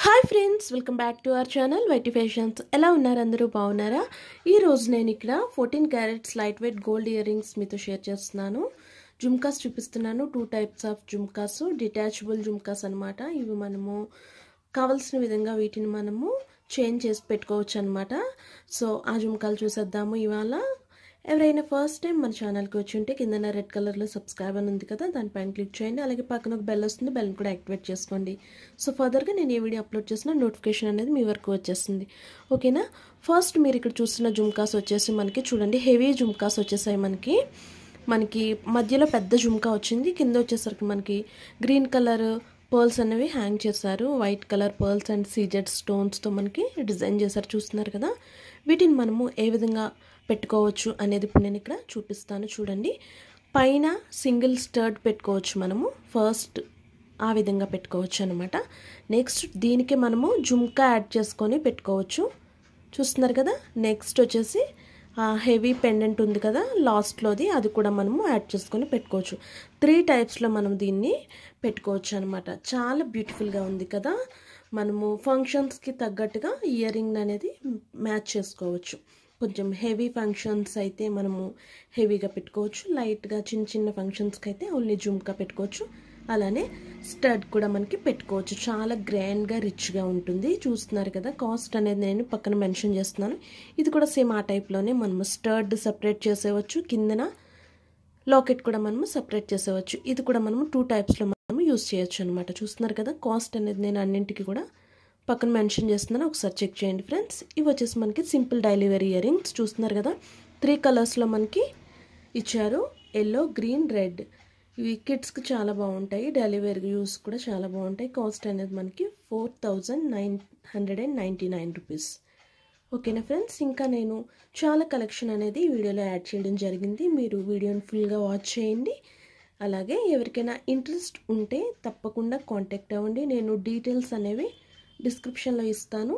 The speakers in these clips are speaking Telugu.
hi friends welcome back to our channel YT fashions ఎలా ఉన్నారు అందరూ బాగున్నారా ఈ రోజు నేను ఇక్కడ fourteen carats light weight gold earrings మీతో షేర్ చేస్తున్నాను జుమ్కాస్ చూపిస్తున్నాను two types of jhumkas detachable jhumkas అనమాట ఇవి మనము కావలసిన విధంగా వీటిని మనము చేంజ్ చేసి పెట్టుకోవచ్చు అనమాట సో ఆ జుమ్కాలు చూసేద్దాము ఇవాళ ఎవరైనా ఫస్ట్ టైం మన ఛానల్కి వచ్చి ఉంటే కింద రెడ్ కలర్లో సబ్స్క్రైబ్ అని ఉంది కదా దానిపైన క్లిక్ చేయండి అలాగే పక్కన ఒక బెల్ వస్తుంది బెల్ని కూడా యాక్టివేట్ చేసుకోండి సో ఫర్దర్గా నేను ఏ వీడియో అప్లోడ్ చేసినా నోటిఫికేషన్ అనేది మీ వరకు వచ్చేస్తుంది ఓకేనా ఫస్ట్ మీరు ఇక్కడ చూస్తున్న జుమ్కాస్ వచ్చేసి మనకి చూడండి హెవీ జుమ్కాస్ వచ్చేసాయి మనకి మనకి మధ్యలో పెద్ద జుమ్కా వచ్చింది కింద వచ్చేసరికి మనకి గ్రీన్ కలర్ పర్ల్స్ అనేవి హ్యాంగ్ చేశారు white colour pearls and CZ స్టోన్స్తో మనకి డిజైన్ చేశారు చూస్తున్నారు కదా వీటిని మనము ఏ విధంగా పెట్టుకోవచ్చు అనేది ఇప్పుడు నేను ఇక్కడ చూపిస్తాను చూడండి పైన సింగిల్ స్టర్డ్ పెట్టుకోవచ్చు మనము ఫస్ట్ ఆ విధంగా పెట్టుకోవచ్చు అనమాట నెక్స్ట్ దీనికి మనము జుమ్కా యాడ్ చేసుకొని పెట్టుకోవచ్చు చూస్తున్నారు కదా నెక్స్ట్ వచ్చేసి హెవీ పెండెంట్ ఉంది కదా లాస్ట్లోది అది కూడా మనము యాడ్ చేసుకొని పెట్టుకోవచ్చు త్రీ టైప్స్లో మనం దీన్ని పెట్టుకోవచ్చు అనమాట చాలా బ్యూటిఫుల్గా ఉంది కదా మనము ఫంక్షన్స్కి తగ్గట్టుగా ఇయర్ రింగ్ అనేది మ్యాచ్ చేసుకోవచ్చు కొంచెం హెవీ ఫంక్షన్స్ అయితే మనము హెవీగా పెట్టుకోవచ్చు లైట్గా చిన్న చిన్న ఫంక్షన్స్కి అయితే ఓన్లీ జుమ్కా పెట్టుకోవచ్చు అలానే స్టడ్ కూడా మనకి పెట్టుకోవచ్చు చాలా గ్రాండ్గా రిచ్గా ఉంటుంది చూస్తున్నారు కదా కాస్ట్ అనేది నేను పక్కన మెన్షన్ చేస్తున్నాను ఇది కూడా సేమ్ ఆ టైప్లోనే మనము స్టర్డ్ సపరేట్ చేసేవచ్చు కిందన లాకెట్ కూడా మనము సపరేట్ చేసేవచ్చు ఇది కూడా మనము టూ టైప్స్లో మనము యూస్ చేయొచ్చు అనమాట చూస్తున్నారు కదా కాస్ట్ అనేది నేను అన్నింటికి కూడా పక్కన మెన్షన్ చేస్తున్నాను ఒకసారి చెక్ చేయండి ఫ్రెండ్స్ ఇవి వచ్చేసి మనకి simple daily wear earrings చూస్తున్నారు కదా త్రీ కలర్స్లో మనకి ఇచ్చారు ఎల్లో గ్రీన్ రెడ్ ఇవి కిడ్స్కి చాలా బాగుంటాయి డైలీ వేర్ యూస్ కూడా చాలా బాగుంటాయి కాస్ట్ అనేది మనకి four thousand nine hundred and ninety nine rupees ఓకేనా ఫ్రెండ్స్ ఇంకా నేను చాలా కలెక్షన్ అనేది ఈ వీడియోలో యాడ్ చేయడం జరిగింది మీరు వీడియోని ఫుల్గా వాచ్ చేయండి అలాగే ఎవరికైనా ఇంట్రెస్ట్ ఉంటే తప్పకుండా కాంటాక్ట్ అవ్వండి నేను డీటెయిల్స్ అనేవి డిస్క్రిప్షన్లో ఇస్తాను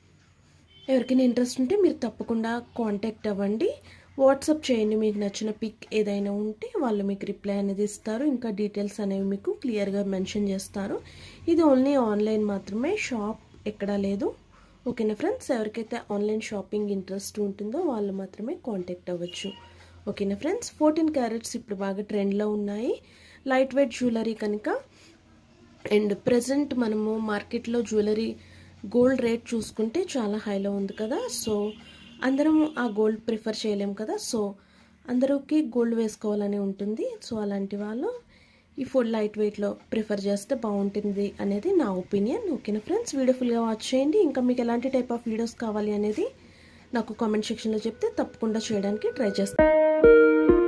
ఎవరికైనా ఇంట్రెస్ట్ ఉంటే మీరు తప్పకుండా కాంటాక్ట్ అవ్వండి వాట్సాప్ చేయండి మీకు నచ్చిన పిక్ ఏదైనా ఉంటే వాళ్ళు మీకు రిప్లై అనేది ఇస్తారు ఇంకా డీటెయిల్స్ అనేవి మీకు క్లియర్గా మెన్షన్ చేస్తారు ఇది ఓన్లీ ఆన్లైన్ మాత్రమే షాప్ ఎక్కడా లేదు ఓకేనా ఫ్రెండ్స్ ఎవరికైతే ఆన్లైన్ షాపింగ్ ఇంట్రెస్ట్ ఉంటుందో వాళ్ళు మాత్రమే కాంటాక్ట్ అవ్వచ్చు ఓకేనా ఫ్రెండ్స్ ఫోర్టీన్ క్యారెట్స్ ఇప్పుడు బాగా ట్రెండ్లో ఉన్నాయి లైట్ వెయిట్ జ్యువెలరీ కనుక అండ్ ప్రజెంట్ మనము మార్కెట్లో జ్యువెలరీ గోల్డ్ రేట్ చూసుకుంటే చాలా హైలో ఉంది కదా సో అందరం ఆ గోల్డ్ ప్రిఫర్ చేయలేం కదా సో అందరికి గోల్డ్ వేసుకోవాలని ఉంటుంది సో అలాంటి వాళ్ళు ఈ ఫుడ్ లైట్ వెయిట్లో ప్రిఫర్ చేస్తే బాగుంటుంది అనేది నా ఒపీనియన్ ఓకేనా ఫ్రెండ్స్ వీడియో ఫుల్గా వాచ్ చేయండి ఇంకా మీకు ఎలాంటి టైప్ ఆఫ్ వీడియోస్ కావాలి అనేది నాకు కామెంట్ సెక్షన్లో చెప్తే తప్పకుండా చేయడానికి ట్రై చేస్తాను